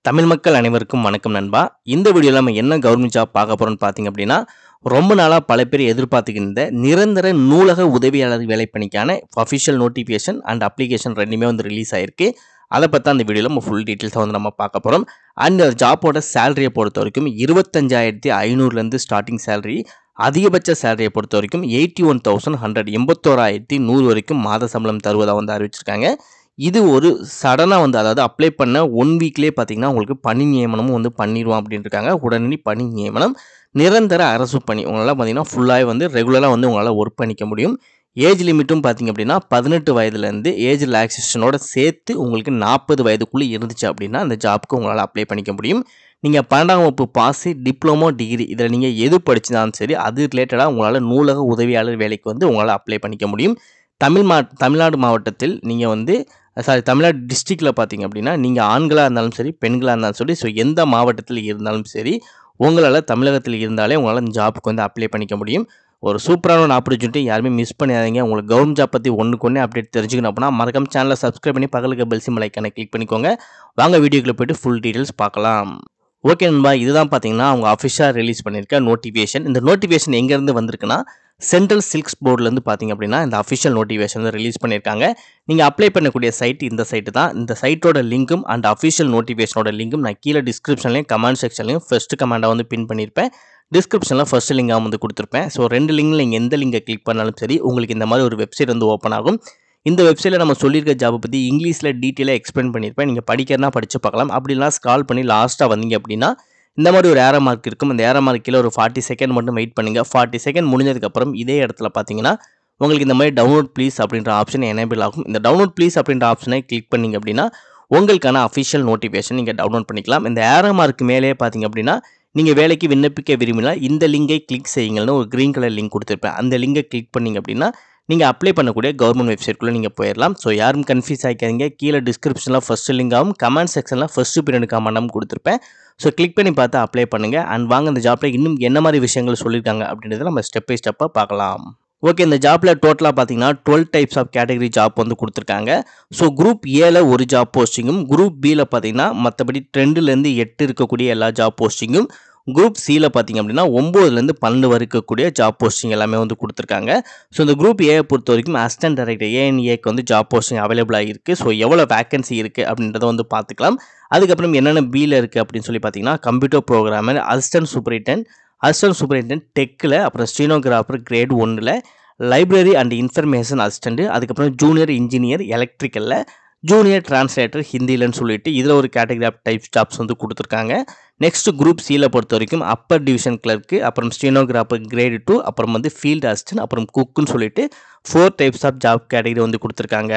தமிழ் மக்கள் அனைவருக்கும் வணக்கம் நண்பா இந்த வீடியோவில் நம்ம என்ன கவர்மெண்ட் ஜாப் பார்க்க போகிறோம்னு பார்த்தீங்க அப்படின்னா ரொம்ப நாளாக பல பேர் எதிர்பார்த்துக்கின்ற நிரந்தர நூலக உதவியாளர் வேலைப்பணிக்கான அஃபிஷியல் நோட்டிஃபிகேஷன் அண்ட் அப்ளிகேஷன் ரெண்டுமே வந்து ரிலீஸ் ஆயிருக்கு அதை பற்றி அந்த வீடியோவில் நம்ம ஃபுல் டீட்டெயில்ஸாக வந்து நம்ம பார்க்க போகிறோம் அண்ட் ஜாப்போட சேலரியை பொறுத்த வரைக்கும் இருபத்தஞ்சாயிரத்தி ஐநூறுலேருந்து ஸ்டார்டிங் சேலரி அதிகபட்ச சேலரியை பொறுத்த வரைக்கும் எயிட்டி ஒன் தௌசண்ட் ஹண்ட்ரட் எண்பத்தோராயிரத்தி நூறு வரைக்கும் மாத சம்பளம் தருவதாக வந்து அறிவிச்சிருக்காங்க இது ஒரு சடனாக வந்து அதாவது அப்ளை பண்ண ஒன் வீக்லேயே பார்த்தீங்கன்னா உங்களுக்கு பணி நியமனமும் வந்து பண்ணிடுவோம் அப்படின்னு இருக்காங்க உடனடி பணி நியமனம் நிரந்தர அரசு பணி உங்களால் பார்த்தீங்கன்னா ஃபுல்லாக வந்து ரெகுலராக வந்து உங்களால் ஒர்க் பண்ணிக்க முடியும் ஏஜ் லிமிட்டும் பார்த்தீங்க அப்படின்னா பதினெட்டு வயதுலேருந்து ஏஜ் ரிலாக்ஸேஷனோட சேர்த்து உங்களுக்கு நாற்பது வயதுக்குள்ளே இருந்துச்சு அப்படின்னா அந்த ஜாப்க்கு உங்களால் அப்ளை பண்ணிக்க முடியும் நீங்கள் பன்னெண்டாம் வகுப்பு பாஸு டிப்ளமோ டிகிரி இதில் நீங்கள் எது படிச்சிருந்தாலும் சரி அது ரிலேட்டடாக உங்களால் நூலக உதவியாளர் வேலைக்கு வந்து உங்களால் அப்ளை பண்ணிக்க முடியும் தமிழ் மா தமிழ்நாடு மாவட்டத்தில் நீங்கள் வந்து சாரி தமிழ்நாடு டிஸ்ட்ரிக்டில் பார்த்தீங்க அப்படின்னா நீங்கள் ஆண்களாக இருந்தாலும் சரி பெண்களாக இருந்தாலும் சரி ஸோ எந்த மாவட்டத்தில் இருந்தாலும் சரி உங்களால் தமிழகத்தில் இருந்தாலே உங்களால் இந்த ஜாப்புக்கு வந்து அப்ளை பண்ணிக்க முடியும் ஒரு சூப்பரான ஒரு ஆப்பர்ச்சுனிட்டி யாருமே மிஸ் பண்ணிடாதீங்க உங்களுக்கு கவர்மெண்ட் ஜாப் பற்றி ஒன்றுக்கு ஒன்று அப்டேட் தெரிஞ்சுக்கணும் அப்படின்னா மறக்காம சேனலை சப்ஸ்கிரைப் பண்ணி பக்கத்துக்கு பெல் சிம் ஐக்கனை கிளிக் பண்ணிக்கோங்க வாங்க வீடியோக்குள்ளே போயிட்டு ஃபுல் டீட்டெயில்ஸ் பார்க்கலாம் ஓகே நண்பா இதுதான் பார்த்தீங்கன்னா அவங்க அஃபிஷியலாக ரிலீஸ் பண்ணியிருக்க நோட்டிஃபிகேஷன் இந்த நோட்டிஃபிகேஷன் எங்கேருந்து வந்திருக்குன்னா சென்ட்ரல் சில்க்ஸ் போர்ட்லேருந்து பார்த்தீங்க அப்படின்னா இந்த அஃபிஷியல் நோட்டிஃபிகேஷன் வந்து ரிலீஸ் பண்ணியிருக்காங்க நீங்கள் அப்ளை பண்ணக்கூடிய சைட் இந்த சைட்டு தான் இந்த சைட்டோட லிங்க்கும் அண்ட் அஃபிஷியல் நோட்டிஃபிகேஷனோட லிங்க்கும் நான் கீழே டிஸ்கிரிப்ஷன்லையும் கமெண்ட் செக்ஷன்லையும் ஃபர்ஸ்ட் கமெண்டாக வந்து பின் பண்ணியிருப்பேன் டிஸ்கிரிப்ஷனில் ஃபர்ஸ்ட் லிங்காக வந்து கொடுத்துருப்பேன் ஸோ ரெண்டு லிங்கில் நீங்கள் எந்த லிங்கை கிளிக் பண்ணாலும் சரி உங்களுக்கு இந்த மாதிரி ஒரு வெப்சைட் வந்து ஓப்பன் ஆகும் இந்த வெப்சைட்டில் நம்ம சொல்லியிருக்க ஜாபை பற்றி இங்கிலீஷில் டீட்டெயிலாக எக்ஸ்பிளைன் பண்ணியிருப்பேன் நீங்கள் படிக்கிறனா படித்து பார்க்கலாம் அப்படிலாம் ஸ்கால் பண்ணி லாஸ்ட்டாக வந்தீங்க அப்படின்னா இந்த மாதிரி ஒரு ஏரோ மார்க் இருக்கும் இந்த ஏரோ மார்க் கீழே ஒரு ஃபார்ட்டி செகண்ட் மட்டும் வெயிட் பண்ணுங்கள் ஃபார்ட்டி செகண்ட் முடிஞ்சதுக்கப்புறம் இதே இடத்துல பார்த்தீங்கன்னா உங்களுக்கு இந்த மாதிரி டவுன்லோட் ப்ளீஸ் அப்படின்ற ஆப்ஷன் எனேபிள் ஆகும் இந்த டவுன்லோட் ப்ளீஸ் அப்படின்ற ஆப்ஷனை கிளிக் பண்ணிங்க அப்படின்னா உங்களுக்கான அஃபிஷியல் நோட்டிஃபிகேஷன் நீங்கள் டவுன்லோட் பண்ணிக்கலாம் இந்த ஏரோ மார்க் மேலே பார்த்தீங்க அப்படின்னா நீங்கள் வேலைக்கு விண்ணப்பிக்க விரும்பினா இந்த லிங்கை கிளிக் செய்யுங்கள்னு ஒரு க்ரீன் கலர் லிங்க் கொடுத்துருப்பேன் அந்த லிங்கை கிளிக் பண்ணிங்க அப்படின்னா நீங்கள் அப்ளை பண்ணக்கூடிய கவர்மெண்ட் வெப்சைட்குள்ளே நீங்கள் போயிடலாம் ஸோ யாரும் கன்ஃபியூஸ் ஆகிக்காதீங்க கீழே டிஸ்கிரிப்ஷனில் ஃபஸ்ட்டு லிங்காகவும் கமெண்ட் செக்ஷனில் ஃபஸ்ட்டு பீரியட் கமெண்டாகவும் கொடுத்துருப்பேன் ஸோ கிளிக் பண்ணி பார்த்து அப்ளை பண்ணுங்கள் அண்ட் வாங்க இந்த ஜாப்பில் இன்னும் என்ன மாதிரி விஷயங்கள் சொல்லியிருக்காங்க அப்படின்றத நம்ம ஸ்டெப் பை ஸ்டெப்பாக பார்க்கலாம் ஓகே இந்த ஜாப்பில் டோட்டலாக பார்த்தீங்கன்னா twelve types of category job வந்து கொடுத்துருக்காங்க ஸோ குரூப் ஏல ஒரு ஜாப் போஸ்டிங்கும் குரூப் பியில் பார்த்தீங்கன்னா மற்றபடி ரெண்டுலேருந்து எட்டு இருக்கக்கூடிய எல்லா ஜாப் போஸ்டிங்கும் குரூப் சியில் பார்த்தீங்க அப்படின்னா ஒம்போதுலேருந்து பன்னெண்டு வரை இருக்கக்கூடிய ஜாப் போஸ்டிங் எல்லாமே வந்து கொடுத்துருக்காங்க ஸோ இந்த குரூப் ஏ பொறுத்த வரைக்கும் அசிஸ்டன்ட் டைரக்டர் ஏஎன்ஏக்கு வந்து ஜாப் போஸ்டிங் அவைலபிளாக இருக்குது ஸோ எவ்வளோ வேகன்சி இருக்குது அப்படின்றத வந்து பார்த்துக்கலாம் அதுக்கப்புறம் என்னென்ன பியில் இருக்குது அப்படின்னு சொல்லி பார்த்தீங்கன்னா computer programmer assistant superintendent assistant superintendent டெக்கில் அப்புறம் ஸ்டீனோகிராஃபர் கிரேட் ஒன்றில் லைப்ரரி அண்ட் இன்ஃபர்மேஷன் அசிஸ்டன்ட் அதுக்கப்புறம் ஜூனியர் இன்ஜினியர் எலக்ட்ரிக்கலில் ஜூனியர் டிரான்ஸ்லேட்டர் ஹிந்திலன்னு சொல்லிட்டு இதில் ஒரு கேட்டகரி ஆஃப் டைப் ஜாப்ஸ் வந்து கொடுத்துருக்காங்க நெக்ஸ்ட் குரூப் சியில் பொறுத்த வரைக்கும் அப்பர் டிவிஷன் கிளர்க்கு அப்புறம் ஸ்டீனோகிராஃபர் கிரேடு டூ அப்புறம் வந்து ஃபீல்டு அசிஸ்டன்ட் அப்புறம் குக்குன்னு சொல்லிட்டு four types of job category வந்து கொடுத்துருக்காங்க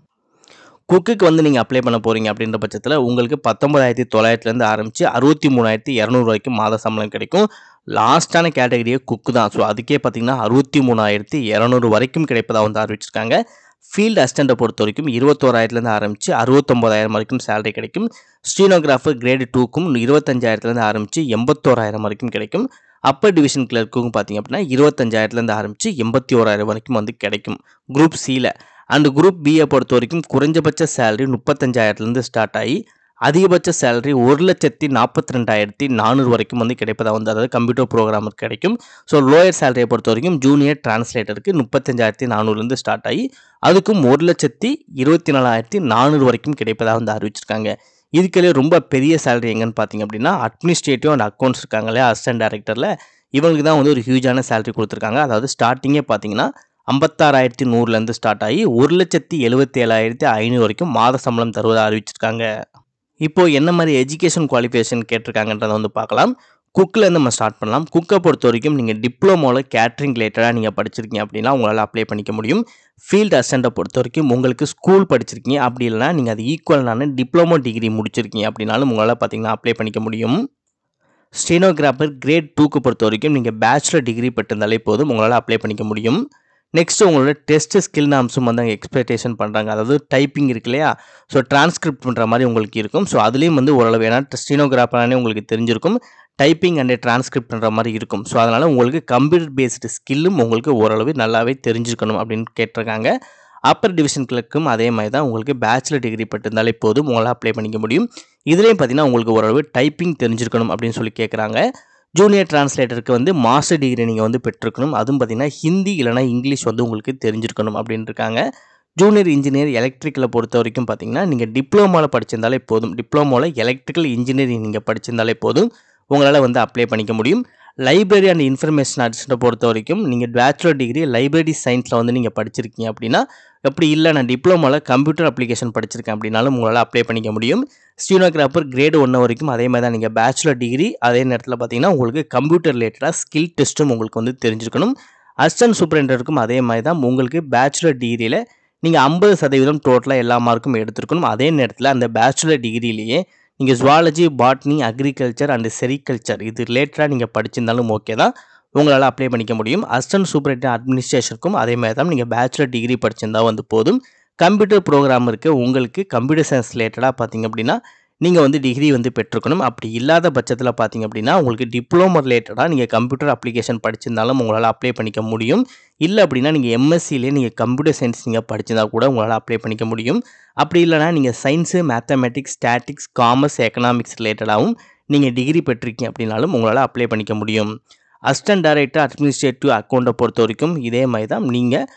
குக்குக்கு வந்து நீங்கள் அப்ளை பண்ண போகிறீங்க அப்படின்ற பட்சத்தில் உங்களுக்கு பத்தொம்பதாயிரத்தி தொள்ளாயிரத்துலேருந்து ஆரம்பித்து அறுபத்தி மூணாயிரத்தி இரநூறு வரைக்கும் மாத சம்பளம் கிடைக்கும் லாஸ்ட்டான கேட்டகரியே குக்கு தான் ஸோ அதுக்கே பார்த்தீங்கன்னா அறுபத்தி மூணாயிரத்தி இரநூறு வரைக்கும் கிடைப்பதாக வந்து அறிவிச்சிருக்காங்க ஃபீல்டு அசிஸ்டண்ட்டை பொறுத்த வரைக்கும் இருபத்தோராயிரத்துலேருந்து ஆரம்பித்து அறுபத்தொம்பதாயிரம் வரைக்கும் சேலரி கிடைக்கும் ஸ்ரீனோகிராஃபர் கிரேடு டூக்கும் இருபத்தஞ்சாயிரத்துலேருந்து ஆரம்பித்து எண்பத்தோராயிரம் வரைக்கும் கிடைக்கும் அப்பர் டிவிஷன் கிளர்க்கும் பார்த்தீங்க அப்படின்னா இருபத்தஞ்சாயிரத்துலேருந்து ஆரம்பித்து எண்பத்தி ஓராயிரம் வரைக்கும் வந்து கிடைக்கும் குரூப் சியில் அண்ட் குரூப் பியை பொறுத்த வரைக்கும் குறைஞ்சபட்ச சேலரி முப்பத்தஞ்சாயிரத்துலேருந்து ஸ்டார்ட் ஆகி அதிகபட்ச சேலரி ஒரு லட்சத்தி நாற்பத்தி ரெண்டாயிரத்தி நானூறு வரைக்கும் வந்து கிடைப்பதாக வந்து அதாவது கம்ப்யூட்டர் ப்ரோக்ராமருக்கு கிடைக்கும் ஸோ லோயர் சேலரியை பொறுத்த வரைக்கும் ஜூனியர் டிரான்ஸ்லேட்டருக்கு முப்பத்தஞ்சாயிரத்தி நானூறுலேருந்து ஸ்டார்ட் ஆகி அதுக்கும் ஒரு லட்சத்தி இருபத்தி நாலாயிரத்தி நானூறு வரைக்கும் கிடைப்பதாக வந்து அறிவிச்சிருக்காங்க இதுக்கே ரொம்ப பெரிய சேலரி எங்கன்னு பார்த்தீங்க அப்படின்னா அட்மினிஸ்ட்ரேட்டிவ் அண்ட் அக்கௌண்ட்ஸ் இருக்காங்களே அசிஸ்டன்ட் டேரக்டரில் இவங்களுக்கு தான் வந்து ஒரு ஹியூஜான சேலரி கொடுத்துருக்காங்க அதாவது ஸ்டார்டிங்கே பார்த்தீங்கன்னா ஐம்பத்தாறாயிரத்தி நூறுலேருந்து ஸ்டார்ட் ஆகி ஒரு லட்சத்தி எழுபத்தி ஏழாயிரத்தி ஐநூறு வரைக்கும் மாத சம்பளம் தருவதாக அறிவிச்சிருக்காங்க இப்போது என்ன மாதிரி எஜுகேஷன் குவாலிஃபிகேஷன் கேட்டிருக்காங்கன்றதை வந்து பார்க்கலாம் குக்கிலேருந்து நம்ம ஸ்டார்ட் பண்ணலாம் குக்கை பொறுத்த வரைக்கும் நீங்கள் டிப்ளமோவில் கேட்ரிங் ரிலேட்டடாக நீங்கள் படிச்சிருக்கீங்க அப்படின்னா உங்களால் அப்ளை பண்ணிக்க முடியும் ஃபீல்டு அசிஸ்டண்ட்டை பொறுத்த வரைக்கும் உங்களுக்கு ஸ்கூல் படிச்சிருக்கீங்க அப்படி இல்லைனா நீங்கள் அது ஈக்குவலான டிப்ளமோ டிகிரி முடிச்சிருக்கீங்க அப்படின்னாலும் உங்களால் பார்த்தீங்கன்னா அப்ளை பண்ணிக்க முடியும் ஸ்டெனோகிராஃபர் கிரேட் டூக்கு பொறுத்த வரைக்கும் நீங்கள் பேச்சுலர் டிகிரி பெற்றிருந்தாலே போதும் உங்களால் அப்ளை பண்ணிக்க முடியும் நெக்ஸ்ட் உங்களோட டெஸ்ட் ஸ்கில் நாம்ஸும் வந்து அங்கே எக்ஸ்பெக்டேஷன் பண்ணுறாங்க அதாவது டைப்பிங் இருக்கு இல்லையா ஸோ டிரான்ஸ்கிரிப்ட் பண்ணுற மாதிரி உங்களுக்கு இருக்கும் ஸோ அதுலேயும் வந்து ஓரளவு ஏன்னா ஸ்டீனோகிராஃபரானே உங்களுக்கு தெரிஞ்சிருக்கும் டைப்பிங் அண்ட் டிரான்ஸ்கிரிப்ட் பண்ணுற மாதிரி இருக்கும் ஸோ அதனால் உங்களுக்கு கம்ப்யூட்டர் பேஸ்டு ஸ்கில்லும் உங்களுக்கு ஓரளவு நல்லாவே தெரிஞ்சிருக்கணும் அப்படின்னு கேட்டிருக்காங்க அப்பர் டிவிஷன் கிளர்க்கும் அதே மாதிரி தான் உங்களுக்கு பேச்சுலர் டிகிரி பட்டிருந்தாலே போதும் உங்களால் அப்ளை பண்ணிக்க முடியும் இதுலேயும் பார்த்தீங்கன்னா உங்களுக்கு ஓரளவு டைப்பிங் தெரிஞ்சிருக்கணும் அப்படின்னு சொல்லி கேட்குறாங்க ஜூனியர் டிரான்ஸ்லேட்டருக்கு வந்து மாஸ்டர் டிகிரி நீங்கள் வந்து பெற்றிருக்கணும் அதுவும் பார்த்தீங்கன்னா ஹிந்தி இல்லைனா இங்கிலீஷ் வந்து உங்களுக்கு தெரிஞ்சிருக்கணும் அப்படின்னு இருக்காங்க ஜூனியர் இன்ஜினியர் எலக்ட்ரிக்கலை பொறுத்த வரைக்கும் பார்த்தீங்கன்னா நீங்கள் டிப்ளமோவில் படிச்சிருந்தாலே போதும் டிப்ளமோவில் எலக்ட்ரிக்கல் இன்ஜினியரிங் நீங்கள் படிச்சிருந்தாலே போதும் உங்களால் வந்து அப்ளை பண்ணிக்க முடியும் லைப்ரரி அண்ட் இன்ஃபர்மேஷன் ஆர்ட்ஸை பொறுத்த வரைக்கும் நீங்கள் பேச்சுலர் டிகிரி லைப்ரரி சயின்ஸில் வந்து நீங்கள் படிச்சிருக்கீங்க அப்படின்னா அப்படி இல்லை நான் டிப்ளமோவில் கம்ப்யூட்டர் அப்ளிகேஷன் படிச்சிருக்கேன் அப்படின்னாலும் உங்களால் அப்ளை பண்ணிக்க முடியும் ஸ்டீனோகிராஃபர் கிரேட் ஒன்று வரைக்கும் அதே மாதிரி தான் நீங்கள் பேச்சுலர் டிகிரி அதே நேரத்தில் பார்த்தீங்கன்னா உங்களுக்கு கம்ப்யூட்டர் ரிலேட்டடாக ஸ்கில் டெஸ்ட்டும் உங்களுக்கு வந்து தெரிஞ்சிருக்கணும் அசிஸ்டன்ட் சூப்பரண்டருக்கும் அதே மாதிரி தான் உங்களுக்கு பேச்சுலர் டிகிரியில் நீங்கள் ஐம்பது சதவீதம் டோட்டலாக எல்லா மார்க்கும் எடுத்துருக்கணும் அதே நேரத்தில் அந்த பேச்சுலர் டிகிரிலேயே நீங்கள் zoology botany agriculture and sericulture இது ரிலேட்டடாக நீங்கள் படிச்சிருந்தாலும் ஓகே தான் உங்களால் அப்ளை பண்ணிக்க முடியும் அசிஸ்டன்ட் சூப்பரண்ட் அட்மினிஸ்ட்ரேஷனுக்கும் அதே மாதிரி தான் நீங்கள் பேச்சுலர் டிகிரி படிச்சிருந்தா வந்து போதும் கம்ப்யூட்டர் ப்ரோக்ராமருக்கு உங்களுக்கு கம்ப்யூட்டர் சயின்ஸ் ரிலேட்டடாக பார்த்தீங்க அப்படின்னா நீங்கள் வந்து டிகிரி வந்து பெற்றுக்கணும் அப்படி இல்லாத பட்சத்தில் பார்த்தீங்க அப்படின்னா உங்களுக்கு டிப்ளமோ ரிலேட்டடாக நீங்கள் கம்ப்யூட்டர் அப்ளிகேஷன் படிச்சிருந்தாலும் உங்களால் அப்ளை பண்ணிக்க முடியும் இல்லை அப்படின்னா நீங்கள் எம்எஸ்சிலே நீங்கள் கம்ப்யூட்டர் சயின்ஸ் நீங்கள் படிச்சிருந்தா கூட உங்களால் அப்ளை பண்ணிக்க முடியும் அப்படி இல்லைனா நீங்கள் science mathematics statistics commerce economics ரிலேட்டடாகவும் நீங்கள் டிகிரி பெற்றிருக்கீங்க அப்படின்னாலும் உங்களால் அப்ளை பண்ணிக்க முடியும் அசிஸ்டன்ட் டைரக்டர் அட்மினிஸ்ட்ரேட்டிவ் அக்கௌண்ட்டை பொறுத்த வரைக்கும் இதே மாதிரி தான் நீங்கள்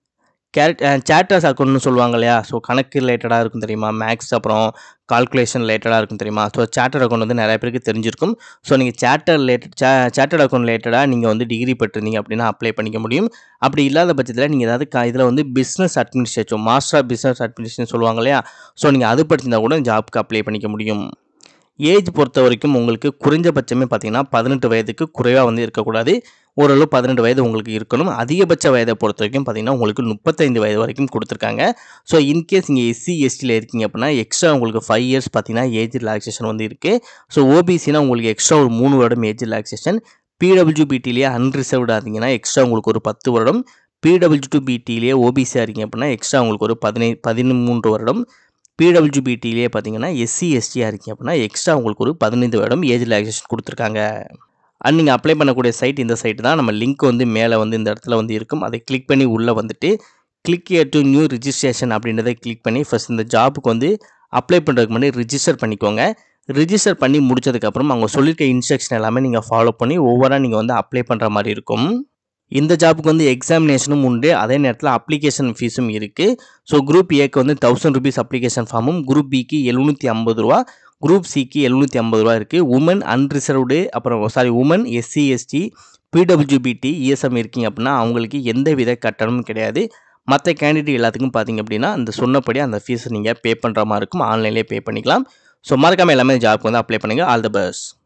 கேரட் சேட்டர்ஸ் அக்கௌண்ட்னு சொல்லுவாங்க இல்லையா ஸோ கணக்கு ரிலேட்டடாக இருக்கும் தெரியுமா மேக்ஸ் அப்புறம் கால்குலேஷன் ரிலேட்டடாக இருக்கும் தெரியுமா ஸோ சேட்டர் அக்கௌண்ட் வந்து நிறைய பேருக்கு தெரிஞ்சிருக்கும் ஸோ நீங்கள் சேட்டர் ரிலேட்டட் சே சேட்டர் அக்கௌண்ட் ரிலேட்டடாக நீங்கள் வந்து டிகிரி பெற்றிருந்தீங்க அப்படின்னா அப்ளை பண்ணிக்க முடியும் அப்படி இல்லாத பட்சத்தில் நீங்கள் ஏதாவது க இதில் வந்து business administration master of business administration சொல்லுவாங்க இல்லையா ஸோ நீங்கள் அது படிச்சிருந்தா கூட ஜாப்க்கு அப்ளை பண்ணிக்க முடியும் ஏஜ் பொறுத்த வரைக்கும் உங்களுக்கு குறைஞ்சபட்சமே பார்த்தீங்கன்னா பதினெட்டு வயதுக்கு குறைவாக வந்து இருக்கக்கூடாது ஓரளவு பதினெட்டு வயது உங்களுக்கு இருக்கணும் அதிகபட்ச வயதை பொறுத்த வரைக்கும் பார்த்தீங்கன்னா உங்களுக்கு முப்பத்தைந்து வயது வரைக்கும் கொடுத்துருக்காங்க ஸோ இன்கேஸ் நீங்கள் எஸ்சி எஸ்டியில் இருக்கீங்க அப்படின்னா எக்ஸ்ட்ரா உங்களுக்கு ஃபைவ் இயர்ஸ் பார்த்தீங்கன்னா ஏஜ் ரிலாக்ஸேஷன் வந்து இருக்குது ஸோ ஓபிசினா உங்களுக்கு எக்ஸ்ட்ரா ஒரு மூணு வருடம் ஏஜ் ரிலாக்ஸேஷன் பிடபிள்யூபிடிலேயே அன்ரிசர்வ்டாக இருந்தீங்கன்னா எக்ஸ்ட்ரா உங்களுக்கு ஒரு பத்து வருடம் பிடபிள்யூ டூ பிடிலேயே ஓபிசியாக இருக்கீங்க அப்படின்னா எக்ஸ்ட்ரா உங்களுக்கு ஒரு பதினை பதிமூன்று வருடம் பிடபிள்யூபிடிலேயே பார்த்தீங்கன்னா எஸ்சி எஸ்டியாக இருக்கீங்க அப்படின்னா எக்ஸ்ட்ரா உங்களுக்கு ஒரு பதினைந்து வருடம் ஏஜ் ரிலாக்ஸேஷன் கொடுத்துருக்காங்க அண்ட் நீங்கள் அப்ளை பண்ணக்கூடிய சைட் இந்த சைட் தான் நம்ம லிங்க் வந்து மேலே வந்து இந்த இடத்துல வந்து இருக்கும் அதை கிளிக் பண்ணி உள்ளே வந்துட்டு click add new registration அப்படின்றத கிளிக் பண்ணி ஃபஸ்ட் இந்த ஜாபுக்கு வந்து அப்ளை பண்ணுறதுக்கு முன்னாடி ரிஜிஸ்டர் பண்ணிக்கோங்க ரிஜிஸ்டர் பண்ணி முடிச்சதுக்கப்புறம் அவங்க சொல்லியிருக்க இன்ஸ்ட்ரக்ஷன் எல்லாமே நீங்கள் ஃபாலோ பண்ணி ஒவ்வொரு நீங்கள் வந்து அப்ளை பண்ணுற மாதிரி இருக்கும் இந்த ஜாப்புக்கு வந்து எக்ஸாமினேஷனும் உண்டு அதே நேரத்தில் அப்ளிகேஷன் ஃபீஸும் இருக்குது ஸோ குரூப் ஏக்கு வந்து தௌசண்ட் ருபீஸ் அப்ளிகேஷன் ஃபார்மும் குரூப் பிக்கு எழுநூற்றி ஐம்பது ரூபா குரூப் சிக்கு எழுநூற்றி ஐம்பது ரூபா இருக்குது உமன் அன்ரிசர்வ்டு அப்புறம் சாரி உமன் எஸ்சி எஸ்டி பிடபிள்யூபிடி இஎஸ்எம் இருக்கீங்க அப்படின்னா அவங்களுக்கு எந்த வித கட்டணமும் கிடையாது மற்ற கேண்டிடேட் எல்லாத்துக்கும் பார்த்தீங்க அப்படின்னா அந்த சொன்னபடி அந்த ஃபீஸை நீங்கள் பே பண்ணுற மாதிரி இருக்கும் ஆன்லைன்லேயே பே பண்ணிக்கலாம் ஸோ மறக்காமல் எல்லாமே ஜாப்க்கு வந்து அப்ளை பண்ணுங்கள் ஆல் த பெஸ்ட்